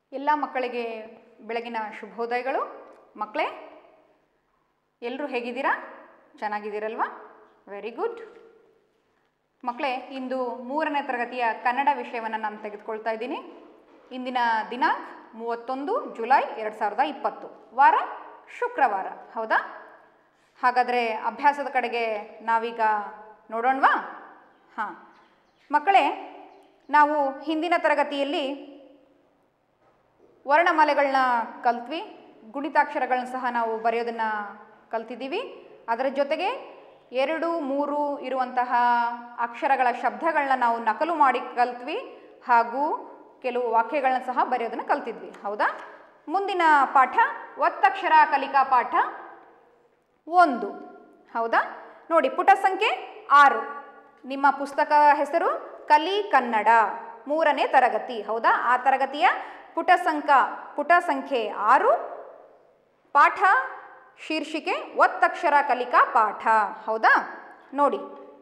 ಎಲ್ಲ ಮಕ್ಕಳಿಗೆ ಬೆಳಗಿನ ಶುಭೋದಯಗಳು ಮಕ್ಕಳೇ ಎಲ್ಲರೂ ಹೇಗಿದ್ದೀರಾ ಚೆನ್ನಾಗಿದ್ದೀರಲ್ವಾ ವೆರಿ ಗುಡ್ ಮಕ್ಕಳೇ ಇಂದು ಮೂರನೇ ತರಗತಿಯ ಕನ್ನಡ ವಿಷಯವನ್ನು ನಾನು ತೆಗೆದುಕೊಳ್ತಾ ಇದ್ದೀನಿ ಇಂದಿನ ದಿನಾಂಕ ಮೂವತ್ತೊಂದು ಜುಲೈ ಎರಡು ಸಾವಿರದ ಇಪ್ಪತ್ತು ವಾರ ಶುಕ್ರವಾರ ಹೌದಾ ಹಾಗಾದರೆ ಅಭ್ಯಾಸದ ಕಡೆಗೆ ನಾವೀಗ ನೋಡೋಣವಾ ಹಾಂ ಮಕ್ಕಳೇ ನಾವು ಹಿಂದಿನ ತರಗತಿಯಲ್ಲಿ ವರ್ಣಮಾಲೆಗಳನ್ನ ಕಲ್ತ್ವಿ ಗುಣಿತಾಕ್ಷರಗಳನ್ನ ಸಹ ನಾವು ಬರೆಯೋದನ್ನು ಕಲ್ತಿದ್ದೀವಿ ಅದರ ಜೊತೆಗೆ ಎರಡು ಮೂರು ಇರುವಂತಹ ಅಕ್ಷರಗಳ ಶಬ್ದಗಳನ್ನ ನಾವು ನಕಲು ಮಾಡಿ ಕಲ್ತ್ವಿ ಹಾಗೂ ಕೆಲವು ವಾಕ್ಯಗಳನ್ನ ಸಹ ಬರೆಯೋದನ್ನು ಕಲ್ತಿದ್ವಿ ಹೌದಾ ಮುಂದಿನ ಪಾಠ ಒತ್ತಕ್ಷರ ಕಲಿಕಾ ಪಾಠ ಒಂದು ಹೌದಾ ನೋಡಿ ಪುಟ ಸಂಖ್ಯೆ ಆರು ನಿಮ್ಮ ಪುಸ್ತಕ ಹೆಸರು ಕಲಿ ಕನ್ನಡ ಮೂರನೇ ತರಗತಿ ಹೌದಾ ಆ ತರಗತಿಯ ಪುಟ ಸಂಕ ಪುಟ ಸಂಖ್ಯೆ ಆರು ಪಾಠ ಶೀರ್ಷಿಕೆ ಒತ್ತಕ್ಷರ ಕಲಿಕಾ ಪಾಠ ಹೌದಾ ನೋಡಿ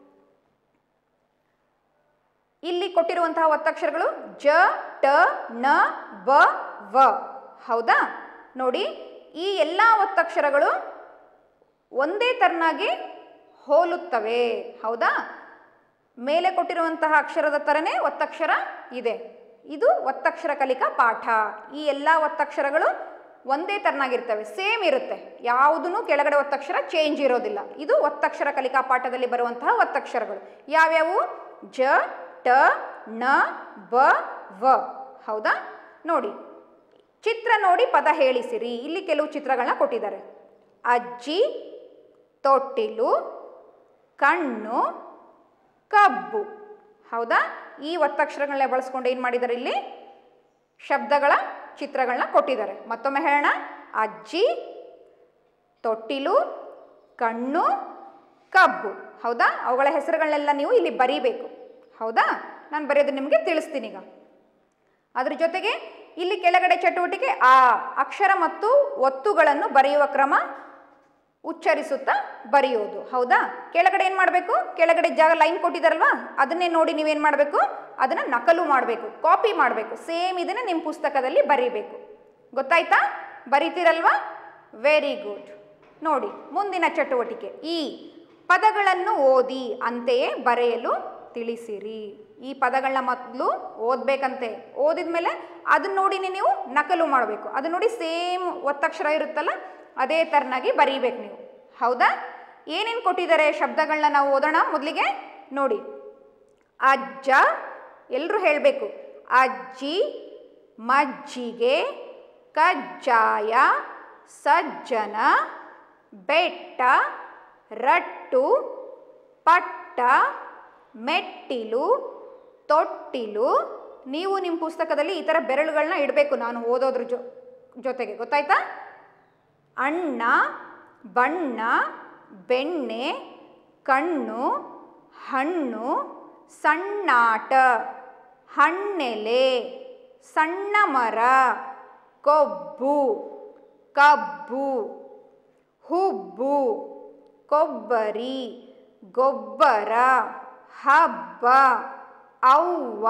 ಇಲ್ಲಿ ಕೊಟ್ಟಿರುವಂತಹ ಒತ್ತಕ್ಷರಗಳು ಜ ಟ ನ ಬ ವ ಹೌದಾ ನೋಡಿ ಈ ಎಲ್ಲ ಒತ್ತಕ್ಷರಗಳು ಒಂದೇ ತರನಾಗಿ ಹೋಲುತ್ತವೆ ಹೌದಾ ಮೇಲೆ ಕೊಟ್ಟಿರುವಂತಹ ಅಕ್ಷರದ ಥರನೇ ಒತ್ತಕ್ಷರ ಇದೆ ಇದು ಒತ್ತಕ್ಷರ ಕಲಿಕಾ ಪಾಠ ಈ ಎಲ್ಲ ಒತ್ತಕ್ಷರಗಳು ಒಂದೇ ತರನಾಗಿರ್ತವೆ ಸೇಮ್ ಇರುತ್ತೆ ಯಾವುದೂ ಕೆಳಗಡೆ ಒತ್ತಕ್ಷರ ಚೇಂಜ್ ಇರೋದಿಲ್ಲ ಇದು ಒತ್ತಕ್ಷರ ಕಲಿಕಾ ಪಾಠದಲ್ಲಿ ಬರುವಂತಹ ಒತ್ತಕ್ಷರಗಳು ಯಾವ್ಯಾವು ಜ ಟ ನ ಬ ವ ಹೌದಾ ನೋಡಿ ಚಿತ್ರ ನೋಡಿ ಪದ ಹೇಳಿಸಿರಿ ಇಲ್ಲಿ ಕೆಲವು ಚಿತ್ರಗಳನ್ನ ಕೊಟ್ಟಿದ್ದಾರೆ ಅಜ್ಜಿ ತೊಟ್ಟಿಲು ಕಣ್ಣು ಕಬ್ಬು ಹೌದಾ ಈ ಒತ್ತಕ್ಷರಗಳನ್ನ ಬಳಸ್ಕೊಂಡು ಏನು ಮಾಡಿದ್ದಾರೆ ಇಲ್ಲಿ ಶಬ್ದಗಳ ಚಿತ್ರಗಳನ್ನ ಕೊಟ್ಟಿದ್ದಾರೆ ಮತ್ತೊಮ್ಮೆ ಹೇಳೋಣ ಅಜ್ಜಿ ತೊಟ್ಟಿಲು ಕಣ್ಣು ಕಬ್ಬು ಹೌದಾ ಅವುಗಳ ಹೆಸರುಗಳನ್ನೆಲ್ಲ ನೀವು ಇಲ್ಲಿ ಬರೀಬೇಕು ಹೌದಾ ನಾನು ಬರೆಯೋದು ನಿಮಗೆ ತಿಳಿಸ್ತೀನಿ ಈಗ ಅದ್ರ ಜೊತೆಗೆ ಇಲ್ಲಿ ಕೆಳಗಡೆ ಚಟುವಟಿಕೆ ಆ ಅಕ್ಷರ ಮತ್ತು ಒತ್ತುಗಳನ್ನು ಬರೆಯುವ ಕ್ರಮ ಉಚ್ಚರಿಸುತ್ತಾ ಬರೆಯೋದು ಹೌದಾ ಕೆಳಗಡೆ ಏನು ಮಾಡಬೇಕು ಕೆಳಗಡೆ ಜಾಗ ಲೈನ್ ಕೊಟ್ಟಿದ್ದಾರಲ್ವಾ ಅದನ್ನೇ ನೋಡಿ ನೀವೇನು ಮಾಡಬೇಕು ಅದನ್ನು ನಕಲು ಮಾಡಬೇಕು ಕಾಪಿ ಮಾಡಬೇಕು ಸೇಮ್ ಇದನ್ನು ನಿಮ್ಮ ಪುಸ್ತಕದಲ್ಲಿ ಬರೀಬೇಕು ಗೊತ್ತಾಯ್ತಾ ಬರೀತೀರಲ್ವಾ ವೆರಿ ಗುಡ್ ನೋಡಿ ಮುಂದಿನ ಚಟುವಟಿಕೆ ಈ ಪದಗಳನ್ನು ಓದಿ ಅಂತೆಯೇ ಬರೆಯಲು ತಿಳಿಸಿರಿ ಈ ಪದಗಳನ್ನ ಮೊದಲು ಓದಬೇಕಂತೆ ಓದಿದ ಮೇಲೆ ಅದನ್ನ ನೋಡಿ ನೀವು ನಕಲು ಮಾಡಬೇಕು ಅದನ್ನ ನೋಡಿ ಸೇಮ್ ಒತ್ತಕ್ಷರ ಇರುತ್ತಲ್ಲ ಅದೇ ಥರನಾಗಿ ಬರೀಬೇಕು ನೀವು ಹೌದಾ ಏನೇನು ಕೊಟ್ಟಿದ್ದಾರೆ ಶಬ್ದಗಳನ್ನ ನಾವು ಓದೋಣ ಮೊದಲಿಗೆ ನೋಡಿ ಅಜ್ಜ ಎಲ್ಲರೂ ಹೇಳಬೇಕು ಅಜ್ಜಿ ಮಜ್ಜಿಗೆ ಕಜ್ಜಾಯ ಸಜ್ಜನ ಬೆಟ್ಟ ರಟ್ಟು ಪಟ್ಟ ಮೆಟ್ಟಿಲು ತೊಟ್ಟಿಲು ನೀವು ನಿಮ್ಮ ಪುಸ್ತಕದಲ್ಲಿ ಈ ಥರ ಬೆರಳುಗಳನ್ನ ಇಡಬೇಕು ನಾನು ಓದೋದ್ರ ಜೊ ಜೊತೆಗೆ ಗೊತ್ತಾಯ್ತಾ ಅಣ್ಣ ಬಣ್ಣ ಬೆಣ್ಣೆ ಕಣ್ಣು ಹಣ್ಣು ಸಣ್ಣಾಟ ಹಣ್ಣೆಲೆ ಸಣ್ಣ ಮರ ಕೊಬ್ಬು ಕಬ್ಬು ಹುಬ್ಬು ಕೊಬ್ಬರಿ ಗೊಬ್ಬರ ಹಬ್ಬ ಅವ್ವ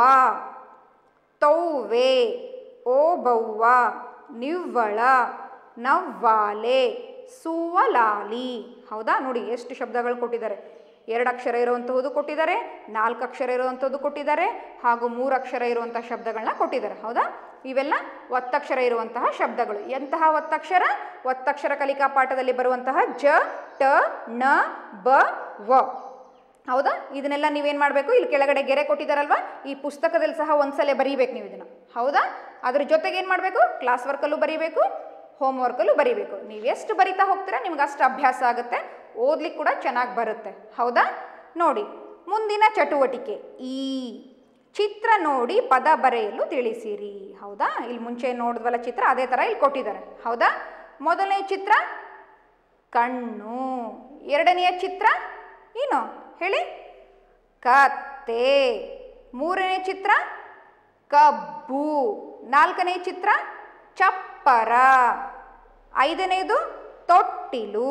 ತೌವೆ ಓಬವ್ವ ನಿವ್ವಳ ನವ್ವಾಲೆ ಸುವಲಾಲಿ ಹೌದಾ ನೋಡಿ ಎಷ್ಟು ಶಬ್ದಗಳು ಕೊಟ್ಟಿದ್ದಾರೆ ಎರಡು ಅಕ್ಷರ ಇರುವಂಥದ್ದು ಕೊಟ್ಟಿದ್ದಾರೆ ನಾಲ್ಕು ಅಕ್ಷರ ಇರುವಂಥದ್ದು ಕೊಟ್ಟಿದ್ದಾರೆ ಹಾಗೂ ಮೂರು ಅಕ್ಷರ ಇರುವಂತಹ ಶಬ್ದಗಳನ್ನ ಕೊಟ್ಟಿದ್ದಾರೆ ಹೌದಾ ಇವೆಲ್ಲ ಒತ್ತಕ್ಷರ ಇರುವಂತಹ ಶಬ್ದಗಳು ಎಂತಹ ಒತ್ತಕ್ಷರ ಒತ್ತಕ್ಷರ ಕಲಿಕಾ ಪಾಠದಲ್ಲಿ ಬರುವಂತಹ ಜ ಟ ನ ಬ ವ ಹೌದಾ ಇದನ್ನೆಲ್ಲ ನೀವೇನು ಮಾಡಬೇಕು ಇಲ್ಲಿ ಕೆಳಗಡೆ ಗೆರೆ ಕೊಟ್ಟಿದ್ದಾರಲ್ವಾ ಈ ಪುಸ್ತಕದಲ್ಲಿ ಸಹ ಒಂದ್ಸಲ ಬರೀಬೇಕು ನೀವು ಇದನ್ನು ಹೌದಾ ಅದ್ರ ಜೊತೆಗೆ ಏನು ಮಾಡಬೇಕು ಕ್ಲಾಸ್ ವರ್ಕಲ್ಲೂ ಬರೀಬೇಕು ಹೋಮ್ ವರ್ಕಲ್ಲೂ ಬರೀಬೇಕು ನೀವು ಎಷ್ಟು ಬರಿತಾ ಹೋಗ್ತೀರಾ ನಿಮ್ಗೆ ಅಷ್ಟು ಅಭ್ಯಾಸ ಆಗುತ್ತೆ ಓದ್ಲಿಕ್ಕೆ ಕೂಡ ಚೆನ್ನಾಗಿ ಬರುತ್ತೆ ಹೌದಾ ನೋಡಿ ಮುಂದಿನ ಚಟುವಟಿಕೆ ಈ ಚಿತ್ರ ನೋಡಿ ಪದ ಬರೆಯಲು ತಿಳಿಸಿರಿ ಹೌದಾ ಇಲ್ಲಿ ಮುಂಚೆ ನೋಡಿದ್ವಲ್ಲ ಚಿತ್ರ ಅದೇ ಥರ ಇಲ್ಲಿ ಕೊಟ್ಟಿದ್ದಾರೆ ಹೌದಾ ಮೊದಲನೇ ಚಿತ್ರ ಕಣ್ಣು ಎರಡನೆಯ ಚಿತ್ರ ಏನು ಹೇಳಿ ಕತ್ತೆ ಮೂರನೇ ಚಿತ್ರ ಕಬ್ಬು ನಾಲ್ಕನೇ ಚಿತ್ರ ಚಪ್ಪರ ಐದನೇದು ತೊಟ್ಟಿಲು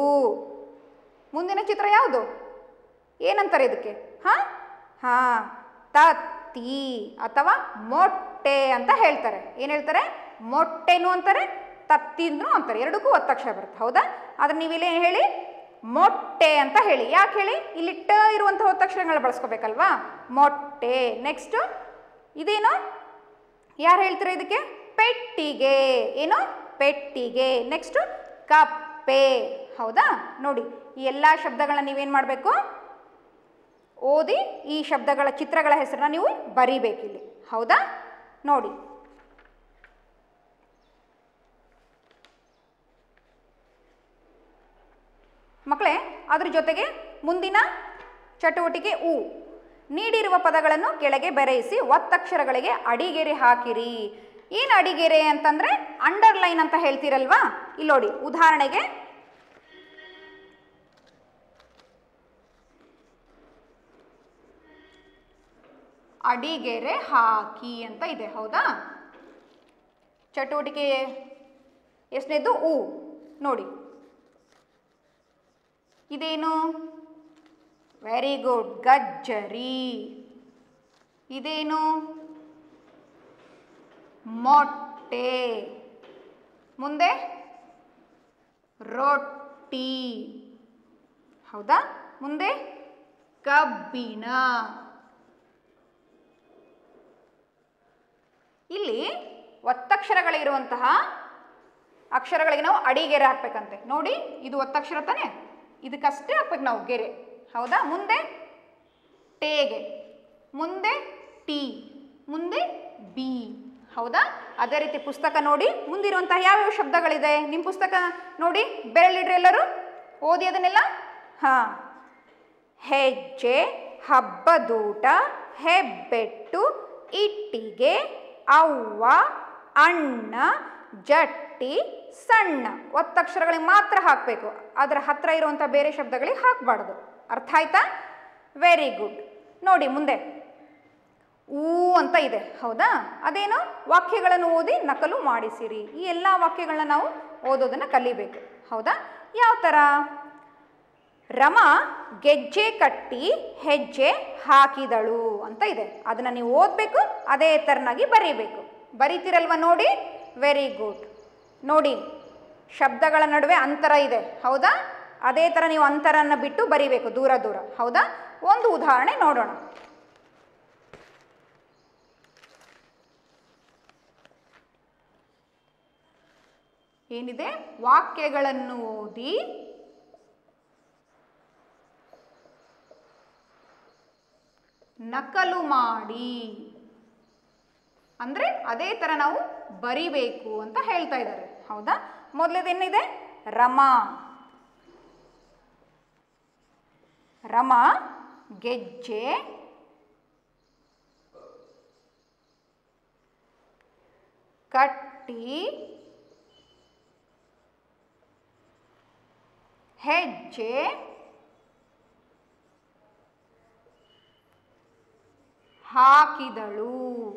ಮುಂದಿನ ಚಿತ್ರ ಯಾವುದು ಏನಂತಾರೆ ಇದಕ್ಕೆ ಹಾಂ ಹಾಂ ತತ್ತ ತತ್ತಿ ಅಥವಾ ಮೊಟ್ಟೆ ಅಂತ ಹೇಳ್ತಾರೆ ಏನು ಹೇಳ್ತಾರೆ ಮೊಟ್ಟೆನು ಅಂತಾರೆ ತತ್ತಿಂದ್ನು ಅಂತಾರೆ ಎರಡಕ್ಕೂ ಒತ್ತಕ್ಷರ ಬರುತ್ತೆ ಹೌದಾ ಆದ್ರೆ ನೀವಿಲ್ಲಿ ಏನ್ ಹೇಳಿ ಮೊಟ್ಟೆ ಅಂತ ಹೇಳಿ ಯಾಕೆ ಹೇಳಿ ಇಲ್ಲಿ ಟ ಇರುವಂಥ ಒತ್ತಕ್ಷರಗಳು ಬಳಸ್ಕೋಬೇಕಲ್ವಾ ಮೊಟ್ಟೆ ನೆಕ್ಸ್ಟ್ ಇದೇನು ಯಾರು ಹೇಳ್ತೀರಾ ಇದಕ್ಕೆ ಪೆಟ್ಟಿಗೆ ಏನು ಪೆಟ್ಟಿಗೆ ನೆಕ್ಸ್ಟ್ ಕಪ್ಪೆ ಹೌದಾ ನೋಡಿ ಈ ಎಲ್ಲ ಶಬ್ದಗಳನ್ನ ನೀವೇನು ಮಾಡಬೇಕು ಓದಿ ಈ ಶಬ್ದಗಳ ಚಿತ್ರಗಳ ಹೆಸರನ್ನ ನೀವು ಬರೀಬೇಕಿಲ್ಲಿ ಹೌದಾ ನೋಡಿ ಮಕ್ಕಳೇ ಅದ್ರ ಜೊತೆಗೆ ಮುಂದಿನ ಚಟುವಟಿಕೆ ಉ ನೀಡಿರುವ ಪದಗಳನ್ನು ಕೆಳಗೆ ಬೆರೆಯಿಸಿ ಒತ್ತಕ್ಷರಗಳಿಗೆ ಅಡಿಗೆರೆ ಹಾಕಿರಿ ಏನು ಅಡಿಗೆರೆ ಅಂತಂದ್ರೆ ಅಂಡರ್ಲೈನ್ ಅಂತ ಹೇಳ್ತೀರಲ್ವಾ ಇಲ್ಲಿ ನೋಡಿ ಉದಾಹರಣೆಗೆ ಅಡಿಗೆರೆ ಹಾಕಿ ಅಂತ ಇದೆ ಹೌದಾ ಚಟುವಟಿಕೆ ಎಷ್ಟನೇದು ಉ ನೋಡಿ ಇದೇನು ವೆರಿ ಗುಡ್ ಗಜ್ಜರಿ ಇದೇನು ಮೊಟ್ಟೆ ಮುಂದೆ ರೊಟ್ಟಿ ಹೌದಾ ಮುಂದೆ ಕಬ್ಬಿಣ ಇಲ್ಲಿ ಒತ್ತಕ್ಷರಗಳಿರುವಂತಹ ಅಕ್ಷರಗಳಿಗೆ ನಾವು ಅಡಿಗೆರೆ ಹಾಕ್ಬೇಕಂತೆ ನೋಡಿ ಇದು ಒತ್ತಕ್ಷರ ತಾನೆ ಇದಕ್ಕಷ್ಟೇ ಹಾಕ್ಬೇಕು ನಾವು ಗೆರೆ ಹೌದಾ ಮುಂದೆ ಟೇಗೆ ಮುಂದೆ ಟಿ ಮುಂದೆ ಬಿ ಹೌದಾ ಅದೇ ರೀತಿ ಪುಸ್ತಕ ನೋಡಿ ಮುಂದಿರುವಂತಹ ಯಾವ್ಯಾವ ಶಬ್ದಗಳಿದೆ ನಿಮ್ಮ ಪುಸ್ತಕ ನೋಡಿ ಬೆರಳಿಡ್ರಿ ಎಲ್ಲರೂ ಓದಿ ಅದನ್ನೆಲ್ಲ ಹಾಂ ಹೆಜ್ಜೆ ಹಬ್ಬದೂಟ ಹೆಬ್ಬೆಟ್ಟು ಇಟ್ಟಿಗೆ ಅವ್ವ ಅಣ್ಣ ಜಟ್ಟಿ ಸಣ್ಣ ಒತ್ತಕ್ಷರಗಳಿಗೆ ಮಾತ್ರ ಹಾಕಬೇಕು ಅದರ ಹತ್ರ ಇರುವಂಥ ಬೇರೆ ಶಬ್ದಗಳಿಗೆ ಹಾಕಬಾರ್ದು ಅರ್ಥ ಆಯ್ತಾ ವೆರಿ ಗುಡ್ ನೋಡಿ ಮುಂದೆ ಊ ಅಂತ ಇದೆ ಹೌದಾ ಅದೇನು ವಾಕ್ಯಗಳನ್ನು ಓದಿ ನಕಲು ಮಾಡಿಸಿರಿ ಈ ಎಲ್ಲ ವಾಕ್ಯಗಳನ್ನ ನಾವು ಓದೋದನ್ನು ಕಲಿಬೇಕು ಹೌದಾ ಯಾವ ಥರ ರಮ ಗೆಜ್ಜೆ ಕಟ್ಟಿ ಹೆಜ್ಜೆ ಹಾಕಿದಳು ಅಂತ ಇದೆ ಅದನ್ನು ನೀವು ಓದಬೇಕು ಅದೇ ಥರನಾಗಿ ಬರೀಬೇಕು ಬರೀತಿರಲ್ವ ನೋಡಿ ವೆರಿ ಗುಡ್ ನೋಡಿ ಶಬ್ದಗಳ ನಡುವೆ ಅಂತರ ಇದೆ ಹೌದಾ ಅದೇ ಥರ ನೀವು ಅಂತರನ್ನು ಬಿಟ್ಟು ಬರೀಬೇಕು ದೂರ ದೂರ ಹೌದಾ ಒಂದು ಉದಾಹರಣೆ ನೋಡೋಣ ಏನಿದೆ ವಾಕ್ಯಗಳನ್ನು ಓದಿ ನಕಲು ಮಾಡಿ ಅಂದರೆ ಅದೇ ಥರ ನಾವು ಬರಿಬೇಕು ಅಂತ ಹೇಳ್ತಾ ಇದ್ದಾರೆ ಹೌದಾ ಮೊದಲೇದೇನಿದೆ ರಮಾ ರಮ ಗೆಜ್ಜೆ ಕಟ್ಟಿ ಹೆಜ್ಜೆ ಹಾಕಿದಳು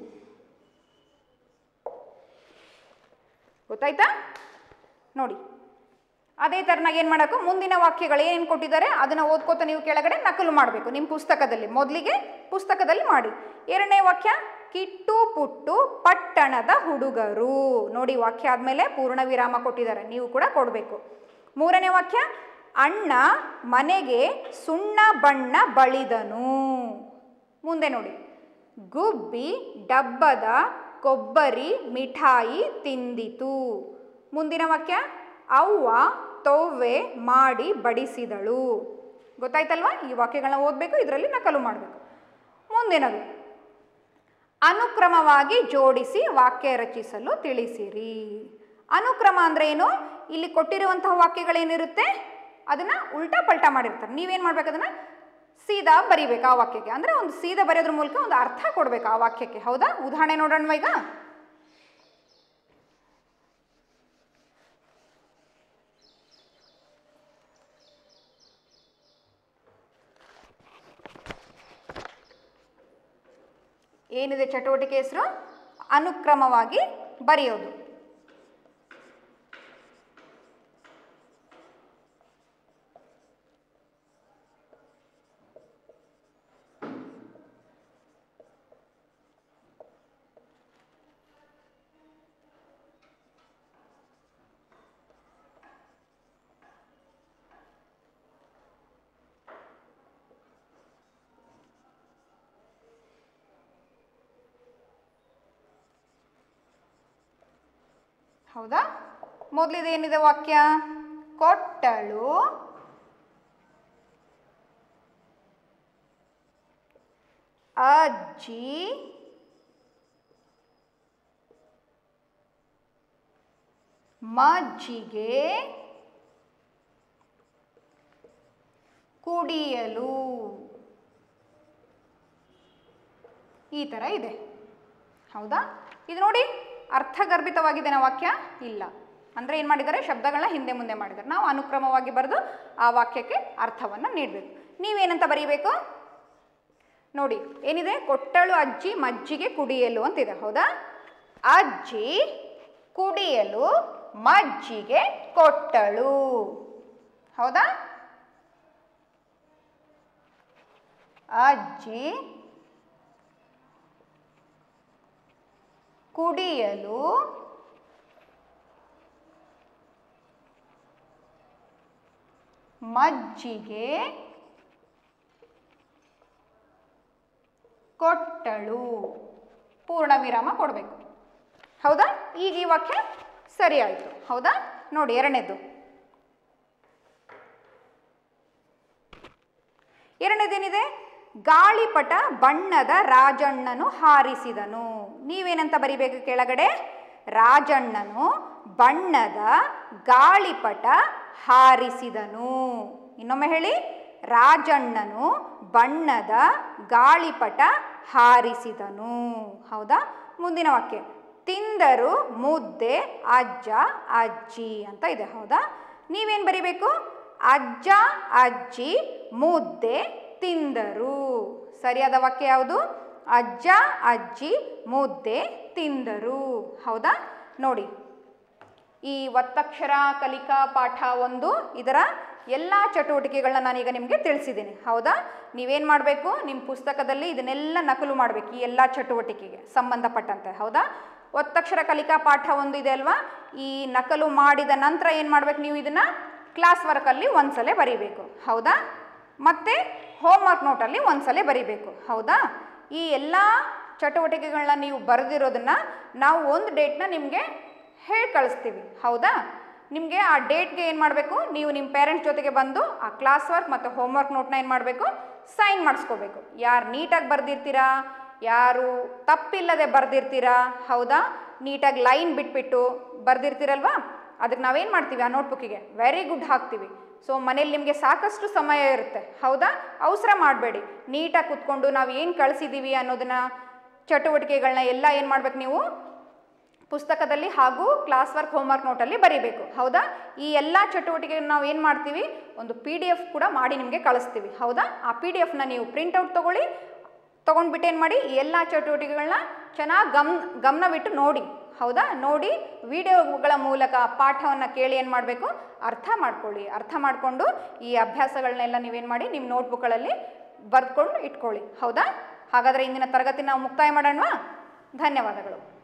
ಗೊತ್ತಾಯ್ತಾ ನೋಡಿ ಅದೇ ಥರನಾಗಿ ಏನು ಮಾಡಬೇಕು ಮುಂದಿನ ವಾಕ್ಯಗಳು ಏನೇನು ಕೊಟ್ಟಿದ್ದಾರೆ ಅದನ್ನು ಓದ್ಕೋತ ನೀವು ಕೆಳಗಡೆ ನಕಲು ಮಾಡಬೇಕು ನಿಮ್ಮ ಪುಸ್ತಕದಲ್ಲಿ ಮೊದಲಿಗೆ ಪುಸ್ತಕದಲ್ಲಿ ಮಾಡಿ ಎರಡನೇ ವಾಕ್ಯ ಕಿಟ್ಟು ಪುಟ್ಟು ಪಟ್ಟಣದ ಹುಡುಗರು ನೋಡಿ ವಾಕ್ಯ ಆದಮೇಲೆ ಪೂರ್ಣ ವಿರಾಮ ಕೊಟ್ಟಿದ್ದಾರೆ ನೀವು ಕೂಡ ಕೊಡಬೇಕು ಮೂರನೇ ವಾಕ್ಯ ಅಣ್ಣ ಮನೆಗೆ ಸುಣ್ಣ ಬಣ್ಣ ಬಳಿದನು ಮುಂದೆ ನೋಡಿ ಗುಬ್ಬಿ ಡಬ್ಬದ ಕೊಬ್ಬರಿ ಮಿಠಾಯಿ ತಿಂದಿತು ಮುಂದಿನ ವಾಕ್ಯ ಅವ್ವ ತೊವ್ವೆ ಮಾಡಿ ಬಡಿಸಿದಳು ಗೊತ್ತಾಯ್ತಲ್ವಾ ಈ ವಾಕ್ಯಗಳನ್ನ ಓದಬೇಕು ಇದರಲ್ಲಿ ನಕಲು ಮಾಡಬೇಕು ಮುಂದಿನದು ಅನುಕ್ರಮವಾಗಿ ಜೋಡಿಸಿ ವಾಕ್ಯ ರಚಿಸಲು ತಿಳಿಸಿರಿ ಅನುಕ್ರಮ ಅಂದರೆ ಏನು ಇಲ್ಲಿ ಕೊಟ್ಟಿರುವಂತಹ ವಾಕ್ಯಗಳೇನಿರುತ್ತೆ ಅದನ್ನು ಉಲ್ಟಾ ಪಲ್ಟಾ ಮಾಡಿರ್ತಾರೆ ನೀವೇನು ಮಾಡ್ಬೇಕು ಅದನ್ನು ಸೀದಾ ಬರಿಬೇಕು ಆ ವಾಕ್ಯಕ್ಕೆ ಅಂದರೆ ಒಂದು ಸೀದಾ ಬರೆಯೋದ್ರ ಮೂಲಕ ಒಂದು ಅರ್ಥ ಕೊಡಬೇಕು ಆ ವಾಕ್ಯಕ್ಕೆ ಹೌದಾ ಉದಾಹರಣೆ ನೋಡೋಣ ಈಗ ಏನಿದೆ ಚಟುವಟಿಕೆ ಹೆಸರು ಅನುಕ್ರಮವಾಗಿ ಬರೆಯೋದು ಹೌದಾ ಮೊದಲಿದು ಏನಿದೆ ವಾಕ್ಯ ಕೊಟ್ಟಳು ಅಜ್ಜಿ ಮಜ್ಜಿಗೆ ಕುಡಿಯಲು ಈ ಥರ ಇದೆ ಹೌದಾ ಇದು ನೋಡಿ ಅರ್ಥಗರ್ಭಿತವಾಗಿದೆನಾ ವಾಕ್ಯ ಇಲ್ಲ ಅಂದರೆ ಏನು ಮಾಡಿದ್ದಾರೆ ಶಬ್ದಗಳನ್ನ ಹಿಂದೆ ಮುಂದೆ ಮಾಡಿದ್ದಾರೆ ನಾವು ಅನುಕ್ರಮವಾಗಿ ಬರೆದು ಆ ವಾಕ್ಯಕ್ಕೆ ಅರ್ಥವನ್ನು ನೀಡಬೇಕು ನೀವೇನಂತ ಬರೀಬೇಕು ನೋಡಿ ಏನಿದೆ ಕೊಟ್ಟಳು ಅಜ್ಜಿ ಮಜ್ಜಿಗೆ ಕುಡಿಯಲು ಅಂತಿದೆ ಹೌದಾ ಅಜ್ಜಿ ಕುಡಿಯಲು ಮಜ್ಜಿಗೆ ಕೊಟ್ಟಳು ಹೌದಾ ಅಜ್ಜಿ ಕುಡಿಯಲು ಮಜ್ಜಿಗೆ ಕೊಟ್ಟಳು ಪೂರ್ಣ ವಿರಾಮ ಕೊಡಬೇಕು ಹೌದಾ ಈಗ ಈ ವಾಕ್ಯ ಸರಿ ಆಯಿತು ಹೌದಾ ನೋಡಿ ಎರಡನೇದು ಎರಡನೇದೇನಿದೆ ಗಾಳಿಪಟ ಬಣ್ಣದ ರಾಜಣ್ಣನು ಹಾರಿಸಿದನು ನೀವೇನಂತ ಬರಿಬೇಕು ಕೆಳಗಡೆ ರಾಜಣ್ಣನು ಬಣ್ಣದ ಗಾಳಿಪಟ ಹಾರಿಸಿದನು ಇನ್ನೊಮ್ಮೆ ಹೇಳಿ ರಾಜಣ್ಣನು ಬಣ್ಣದ ಗಾಳಿಪಟ ಹಾರಿಸಿದನು ಹೌದಾ ಮುಂದಿನ ವಾಕ್ಯ ತಿಂದರು ಮುದ್ದೆ ಅಜ್ಜ ಅಜ್ಜಿ ಅಂತ ಇದೆ ಹೌದಾ ನೀವೇನು ಬರಿಬೇಕು ಅಜ್ಜ ಅಜ್ಜಿ ಮುದ್ದೆ ತಿಂದರು ಸರಿಯಾದ ವಾಕ್ಯ ಯಾವುದು ಅಜ್ಜ ಅಜ್ಜಿ ಮುದ್ದೆ ತಿಂದರು ಹೌದಾ ನೋಡಿ ಈ ಒತ್ತಕ್ಷರ ಕಲಿಕಾ ಪಾಠ ಒಂದು ಇದರ ಎಲ್ಲ ಚಟುವಟಿಕೆಗಳನ್ನ ನಾನೀಗ ನಿಮಗೆ ತಿಳಿಸಿದ್ದೀನಿ ಹೌದಾ ನೀವೇನು ಮಾಡಬೇಕು ನಿಮ್ಮ ಪುಸ್ತಕದಲ್ಲಿ ಇದನ್ನೆಲ್ಲ ನಕಲು ಮಾಡಬೇಕು ಈ ಎಲ್ಲ ಚಟುವಟಿಕೆಗೆ ಸಂಬಂಧಪಟ್ಟಂತೆ ಹೌದಾ ಒತ್ತಕ್ಷರ ಕಲಿಕಾ ಪಾಠ ಒಂದು ಇದೆ ಅಲ್ವಾ ಈ ನಕಲು ಮಾಡಿದ ನಂತರ ಏನು ಮಾಡಬೇಕು ನೀವು ಇದನ್ನು ಕ್ಲಾಸ್ ವರ್ಕಲ್ಲಿ ಒಂದ್ಸಲ ಬರೀಬೇಕು ಹೌದಾ ಮತ್ತು ಹೋಮ್ವರ್ಕ್ ನೋಟಲ್ಲಿ ಒಂದ್ಸಲ ಬರೀಬೇಕು ಹೌದಾ ಈ ಎಲ್ಲ ಚಟುವಟಿಕೆಗಳನ್ನ ನೀವು ಬರೆದಿರೋದನ್ನ ನಾವು ಒಂದು ಡೇಟ್ನ ನಿಮಗೆ ಹೇಳಿ ಕಳಿಸ್ತೀವಿ ಹೌದಾ ನಿಮಗೆ ಆ ಡೇಟ್ಗೆ ಏನು ಮಾಡಬೇಕು ನೀವು ನಿಮ್ಮ ಪೇರೆಂಟ್ಸ್ ಜೊತೆಗೆ ಬಂದು ಆ ಕ್ಲಾಸ್ ವರ್ಕ್ ಮತ್ತು ಹೋಮ್ವರ್ಕ್ ನೋಟ್ನ ಏನು ಮಾಡಬೇಕು ಸೈನ್ ಮಾಡಿಸ್ಕೋಬೇಕು ಯಾರು ನೀಟಾಗಿ ಬರೆದಿರ್ತೀರಾ ಯಾರು ತಪ್ಪಿಲ್ಲದೆ ಬರೆದಿರ್ತೀರಾ ಹೌದಾ ನೀಟಾಗಿ ಲೈನ್ ಬಿಟ್ಬಿಟ್ಟು ಬರೆದಿರ್ತೀರಲ್ವಾ ಅದಕ್ಕೆ ನಾವೇನು ಮಾಡ್ತೀವಿ ಆ ನೋಟ್ಬುಕ್ಕಿಗೆ ವೆರಿ ಗುಡ್ ಹಾಕ್ತೀವಿ ಸೊ ಮನೇಲಿ ನಿಮಗೆ ಸಾಕಷ್ಟು ಸಮಯ ಇರುತ್ತೆ ಹೌದಾ ಅವಸರ ಮಾಡಬೇಡಿ ನೀಟಾಗಿ ಕುತ್ಕೊಂಡು ನಾವು ಏನು ಕಳಿಸಿದ್ದೀವಿ ಅನ್ನೋದನ್ನ ಚಟುವಟಿಕೆಗಳನ್ನ ಎಲ್ಲ ಏನು ಮಾಡ್ಬೇಕು ನೀವು ಪುಸ್ತಕದಲ್ಲಿ ಹಾಗೂ ಕ್ಲಾಸ್ ವರ್ಕ್ ಹೋಮ್ವರ್ಕ್ ನೋಟಲ್ಲಿ ಬರೀಬೇಕು ಹೌದಾ ಈ ಎಲ್ಲ ಚಟುವಟಿಕೆ ನಾವು ಏನು ಮಾಡ್ತೀವಿ ಒಂದು ಪಿ ಡಿ ಎಫ್ ಕೂಡ ಮಾಡಿ ನಿಮಗೆ ಕಳಿಸ್ತೀವಿ ಹೌದಾ ಆ ಪಿ ಡಿ ಎಫ್ನ ನೀವು ಪ್ರಿಂಟೌಟ್ ತೊಗೊಳ್ಳಿ ತೊಗೊಂಡ್ಬಿಟ್ಟು ಏನು ಮಾಡಿ ಈ ಎಲ್ಲ ಚಟುವಟಿಕೆಗಳನ್ನ ಚೆನ್ನಾಗಿ ಗಮ್ ಗಮನವಿಟ್ಟು ನೋಡಿ ಹೌದಾ ನೋಡಿ ವಿಡಿಯೋಗಳ ಮೂಲಕ ಪಾಠವನ್ನು ಕೇಳಿ ಏನು ಮಾಡಬೇಕು ಅರ್ಥ ಮಾಡ್ಕೊಳ್ಳಿ ಅರ್ಥ ಮಾಡಿಕೊಂಡು ಈ ಅಭ್ಯಾಸಗಳನ್ನೆಲ್ಲ ನೀವೇನು ಮಾಡಿ ನಿಮ್ಮ ನೋಟ್ಬುಕ್ಗಳಲ್ಲಿ ಬರೆದುಕೊಂಡು ಇಟ್ಕೊಳ್ಳಿ ಹೌದಾ ಹಾಗಾದರೆ ಇಂದಿನ ತರಗತಿ ನಾವು ಮುಕ್ತಾಯ ಮಾಡೋಣವಾ ಧನ್ಯವಾದಗಳು